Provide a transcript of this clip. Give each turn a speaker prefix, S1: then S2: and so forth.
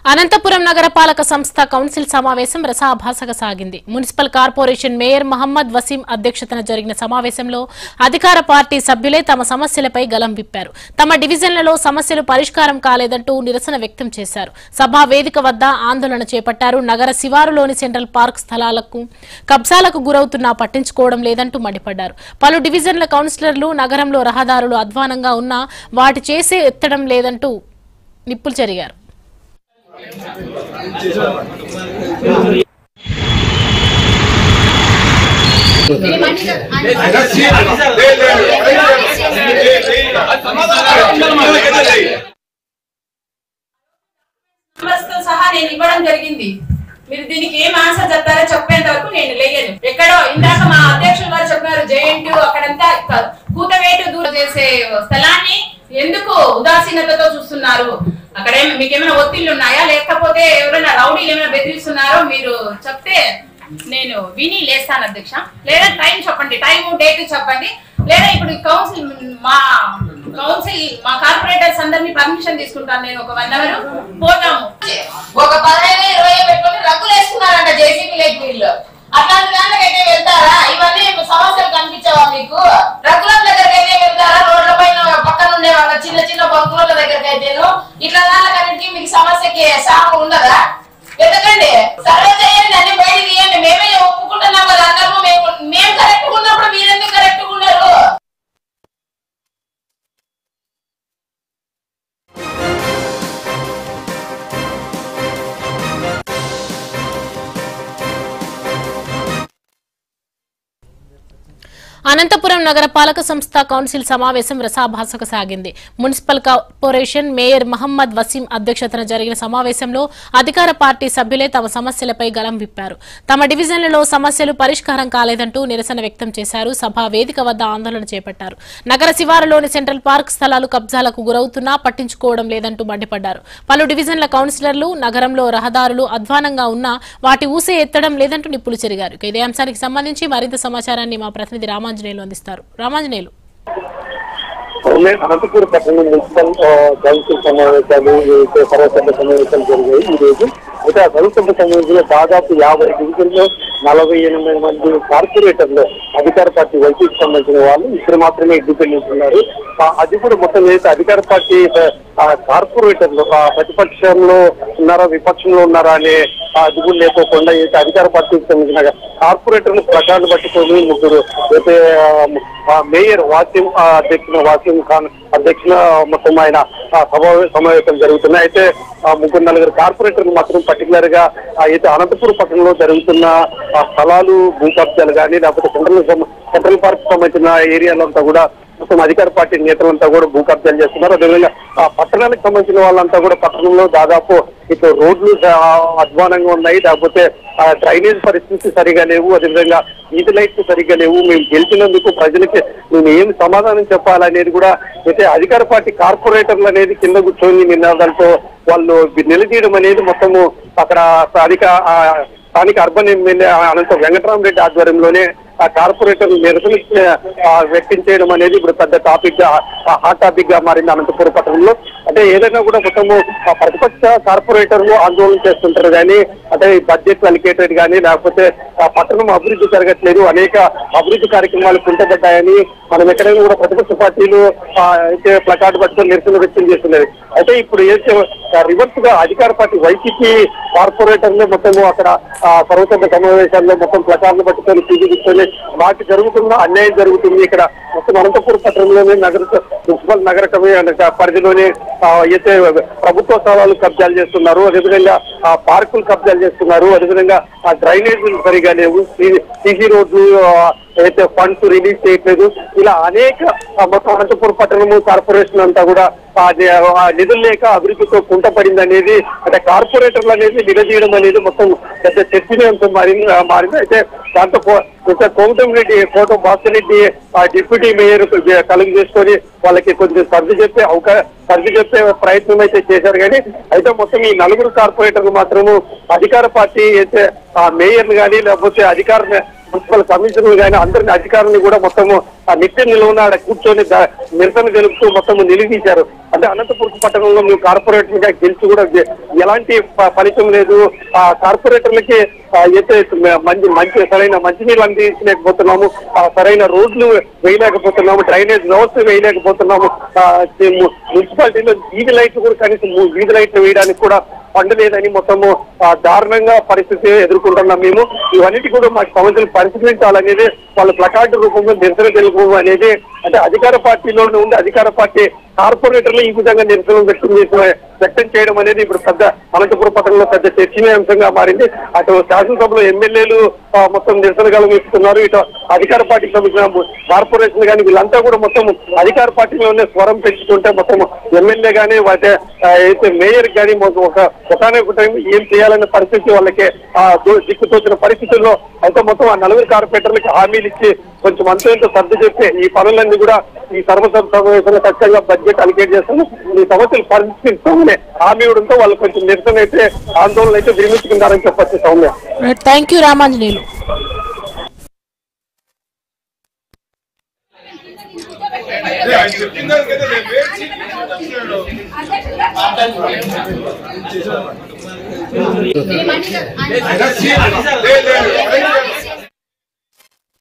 S1: అనంతపురం నగరపాలక సంస్థ కౌన్సిల్ సమావేశం రసాభాసగా సాగింది municipal corporation mayor Mohammed Waseem అధ్యక్షతన జరిగిన సమావేశంలో అధికార పార్టీ సభ్యులే తమ సమస్యలపై గలం విప్పారు తమ డివిజన్లలో సమస్యలు పరిష్కారం కాలేదంటూ నిరసన వ్యక్తం చేశారు సభా వేదిక వద్ద ఆందోళన చేపట్టారు నగర శివారులోని సెంట్రల్ పార్క్ స్థలాలకు కబ్జాలకు గురవుతున్నా పట్టించుకోవడం లేదంటూ మండిపడ్డారు పలు డివిజన్ల కౌన్సిలర్లు నగరంలో రహదారులు అధ్వానంగా ఉన్నా వాటి చేసే ఎత్తడం లేదంటూ నిప్పులు చెరిగారు
S2: తో సహా నేను ఇవ్వడం జరిగింది మీరు దీనికి ఏం ఆన్సర్ చెప్తారో చెప్పేంత వరకు నేను లేయను ఎక్కడో ఇందాక మా అధ్యక్షులు గారు చెప్పారు జేఎన్టీ అక్కడంతా క- కూతవేటు దూరం చేసే స్థలాన్ని ఎందుకు ఉదాసీనతతో చూస్తున్నారు అక్కడ ఏం- మీకేమైనా ఒత్తిళ్లు ఉన్నాయా లేకపోతే ఎవరైనా రౌడీలు ఏమైనా బెదిరిస్తున్నారో మీరు చెప్తే నేను విని లేస్తాను అధ్యక్ష లేదా టైం చెప్పండి టైం డేట్ చెప్పండి లేదా ఇప్పుడు కౌన్సిల్ మా కౌన్సిల్ మా కార్పొరేటర్స్ అందరినీ పర్మిషన్ తీసుకుంటాను నేను ఒక వన్ అవర్ పోతాము
S3: ఒక పదహైదు ఇరవై పెట్టుకుని రంగులు వేసుకున్నారంట జేసీబీ లేక్ వీళ్ళు అట్లాంటి దానికైతే వెళ్తారా ఇవన్నీ సమస్యలు కనిపించావా మీకు రంగుల దగ్గరికి అయితే వెళ్తారా రోడ్ల పైన పక్కన ఉండే వాళ్ళ చిన్న చిన్న బంకుల దగ్గరికి అయితేను ఇట్లా దానికన్నిటికీ మీకు సమస్యకి సాగు ఉండదా ఎందుకండి సర్వే చేయండి అన్ని బయట తీయండి మేమే ఒప్పుకుంటున్నాం కదా అందరూ మేము మేము కరెక్ట్ ఉన్నప్పుడు మీరెందుకు కరెక్ట్ ఉన్నారు
S1: అనంతపురం నగరపాలక సంస్థ కౌన్సిల్ సమావేశం రసాభాసగా సాగింది municipal corporation mayor Mohammed Waseem అధ్యక్షతన జరిగిన సమావేశంలో అధికార పార్టీ సభ్యులే తమ సమస్యలపై గలం విప్పారు తమ డివిజన్లలో సమస్యలు పరిష్కారం కాలేదంటూ నిరసన వ్యక్తం చేశారు సభా వేదిక వద్ద ఆందోళన చేపట్టారు నగర శివారులోని సెంట్రల్ పార్క్ స్థలాలు కబ్జాలకు గురవుతున్నా పట్టించుకోవడం లేదంటూ మండిపడ్డారు పలు డివిజన్ల కౌన్సిలర్లు నగరంలో రహదారులు అధ్వానంగా ఉన్నా వాటి ఊసే ఎత్తడం లేదంటూ నిప్పులు చెరిగారు ఇక ఇదే అంశానికి సంబంధించి మరింత సమాచారాన్ని మా ప్రతినిధి రామాంజనేయులు అందిస్తారు రామాంజనేయులు
S4: మేము అనంతపురం పట్టణం మున్సిపల్ ఆ, కౌన్సిల్ సమావేశాలు ఈ సర్వసభ్య సమావేశాలు జరిగాయి ఈ రోజు అయితే ఆ సర్వసభ్య సమావేశంలో దాదాపు యాభై డివిజన్లో నలభై ఎనిమిది మంది కార్పొరేటర్లు అధికార పార్టీ వైసీపీ సంబంధించిన వాళ్ళు ఇక్కడ మాత్రమే ఇండిపెండెంట్ ఉన్నారు ఆ, అది కూడా మొత్తం ఏదైతే అధికార పార్టీ ఆ, కార్పొరేటర్లు ఆ, ప్రతిపక్షంలో ఉన్నారా విపక్షంలో ఉన్నారా అనే ఆ, అది కూడా లేకోకుండా ఏదైతే అధికార పార్టీకి సంబంధించిన కార్పొరేటర్లు ప్రకారం పట్టుకొని ముగ్గురు అయితే ఆ, ఆ, మేయర్ వాసిం ఆ, అధ్యక్షున వాసిం ఖాన్ అధ్యక్షున మొత్తం ఆయన ఆ, సమావే- సమావేశం జరుగుతున్నాయి అయితే ఆ, ముగ్గురు నలుగురు కార్పొరేటర్లు మాత్రం పర్టికులర్ గా ఆ, అయితే అనంతపురం పట్టణంలో జరుగుతున్న ఆ, స్థలాలు భూ కబ్జాలు కానీ లేకపోతే సెంట్రల్ సం- సెంట్రల్ పార్క్ సంబంధించిన ఏరియాలంతా కూడా మొత్తం అధికార పార్టీ నేతలంతా కూడా భూ కబ్జాలు చేస్తున్నారు అదేవిధంగా ఆ పట్టణానికి సంబంధించిన వాళ్ళంతా కూడా పట్టణంలో దాదాపు ఇటు రోడ్లు ఆ, అధ్వానంగా ఉన్నాయి లేకపోతే ఆ, డ్రైనేజ్ పరిస్థితి సరిగా లేవు అదేవిధంగా వీధి లైట్స్ సరిగా లేవు మేము గెలిచినందుకు ప్రజలకి మేము ఏం సమాధానం చెప్పాలనేది కూడా అయితే అధికార పార్టీ కార్పొరేటర్లు అనేది కింద కూర్చొని నినాదాలతో వాళ్ళు నిలదీయడం అనేది మొత్తము అక్కడ స్థానిక ఆ, స్థానిక అర్బన్ ఎమ్మెల్యే అనంత వెంకటరామరెడ్డి ఆధ్వర్యంలోనే ఆ కార్పొరేటర్ నిరసన ఆ, వ్యక్తం చేయడం అనేది ఇప్పుడు పెద్ద టాపిక్ గా హాట్ టాపిక్ గా మారింది అనంతపురం పట్టణంలో అంటే ఏదైనా కూడా మొత్తము ఆ ప్రతిపక్ష కార్పొరేటర్లు ఆందోళన చేస్తుంటారు కానీ అంటే బడ్జెట్ అలికేటెడ్ కానీ లేకపోతే ఆ పట్టణం అభివృద్ధి జరగట్లేదు అనేక అభివృద్ధి కార్యక్రమాలు కుంటబడ్డాయని మనం ఎక్కడైనా కూడా ప్రతిపక్ష పార్టీలు ఆ, అయితే ప్లకార్డు పట్టుకొని నిరసన వ్యక్తం చేస్తున్నది అయితే ఇప్పుడు ఏదైతే రివర్స్ గా అధికార పార్టీ వైసీపీ కార్పొరేటర్లు మొత్తము అక్కడ ఆ, సర్వసభ్య సమావేశాల్లో మొత్తం ప్లకార్డులు పట్టుకొని చూపించుకొని మాకు జరుగుతున్న అన్యాయం జరుగుతుంది ఇక్కడ మొత్తం అనంతపురం పట్టణంలోనే నగర మున్సిపల్ నగర కమి పరిధిలోనే ఆ, అయితే ప్రభుత్వ స్థలాలు కబ్జాలు చేస్తున్నారు అదేవిధంగా ఆ పార్కులు కబ్జాలు చేస్తున్నారు అదేవిధంగా ఆ డ్రైనేజీలు సరిగా లేవు సీసీ రోడ్లు ఆ, అయితే ఫండ్స్ రిలీజ్ చేయట్లేదు ఇలా అనేక ఆ, మొత్తం అనంతపురం పట్టణము కార్పొరేషన్ అంతా కూడా ఆ ని- ఆ నిధులు లేక అభివృద్ధితో కుంటపడింది అనేది అంటే కార్పొరేటర్లు అనేది నిలదీయడం అనేది మొత్తం పెద్ద చర్చనీయాంశం మారింది ఆ, మారింది అయితే దాంతో కో- కొంచెం కోమటంరెడ్డి కోట భాస్కరెడ్డి ఆ డిప్యూటీ మేయర్ కలుగు చేసుకొని వాళ్ళకి కొంచెం సర్ది చెప్పే అవకాశం సర్ది చెప్పే ప్రయత్నం అయితే చేశారు కానీ అయితే మొత్తం ఈ నలుగురు కార్పొరేటర్లు మాత్రము అధికార పార్టీ అయితే ఆ మేయర్ కానీ లేకపోతే అధికార మున్సిపల్ కమిషనర్ కానీ అందరిని అధికారులను కూడా మొత్తము ఆ నిత్య నిలువన ఆడ కూర్చొని ద- నిరసన తెలుపుతూ మొత్తం నిలిదీశారు అంటే అనంతపురం పట్టణంలో మేము కార్పొరేటర్ గా గెలిచి కూడా గె- ఎలాంటి ఫ- ఫలితం లేదు ఆ కార్పొరేటర్లకి ఆ, అయితే మ- మంచి మంచి సరైన మంచినీళ్ళు అందించలేకపోతున్నాము ఆ, సరైన రోడ్లు వేయలేకపోతున్నాము డ్రైనేజ్ వ్యవస్థ వేయలేకపోతున్నాము ఆ, ము- మున్సిపాలిటీలో వీధి లైట్లు కూడా కనీసం ము- వీధి లైట్లు వేయడానికి కూడా ఫండ్ లేదని మొత్తము ఆ, దారుణంగా పరిస్థితి ఎదుర్కొంటున్నాం మేము ఇవన్నిటి కూడా మాకు సమస్యలు పరిష్కరించాలనేది వాళ్ళ ప్లకార్డు రూపంలో నిరసన తెలుపు అనేది అంటే అధికార పార్టీలోనే ఉండి అధికార పార్టీ కార్పొరేటర్లు ఈ విధంగా నిరసన వ్యక్తం చేసిన వ్యక్తం చేయడం అనేది ఇప్పుడు పెద్ద అనంతపురం పట్టణంలో పెద్ద చర్చనీయాంశంగా మారింది అటు శాసనసభలో ఎమ్మెల్యేలు ఆ, మొత్తం నిరసన కలుగిస్తున్నారు ఇటు అధికార పార్టీకి సంబంధించిన కార్పొరేషన్ కానీ వీళ్ళంతా కూడా మొత్తం అధికార పార్టీలోనే స్వరం పెంచుకుంటే మొత్తం ఎమ్మెల్యే కానీ వాటి ఆ, అయితే మేయర్ కానీ మొత్తం ఒక ఒకనొక టైం ఏం చేయాలనే పరిస్థితి వాళ్ళకి ఆ దో- దిక్కుతోచిన పరిస్థితుల్లో అయితే మొత్తం ఆ నలుగురు కార్పొరేటర్లకి హామీలు ఇచ్చి కొంచెం అంతో ఇంతో సర్దు చెప్పి ఈ పనులన్నీ కూడా ఈ సర్వసభ సమావేశంలో ఖచ్చితంగా బడ్జెట్ అలికేట్ చేస్తాము ఈ సమస్యలు పరిష్కరిస్తామని హామీ ఇవ్వడంతో వాళ్ళు కొంచెం నిరసన అయితే ఆందోళన అయితే విరమించుకుంటారని చెప్పొచ్చు సౌమ్య
S1: థ్యాంక్ యూ రామాంజనేయులు
S5: అదే ఆయన చెప్పిందాను కదా నేను వేరే సీట్ చెప్తున్నాడు ఆయన సీట్ లేదు లేదు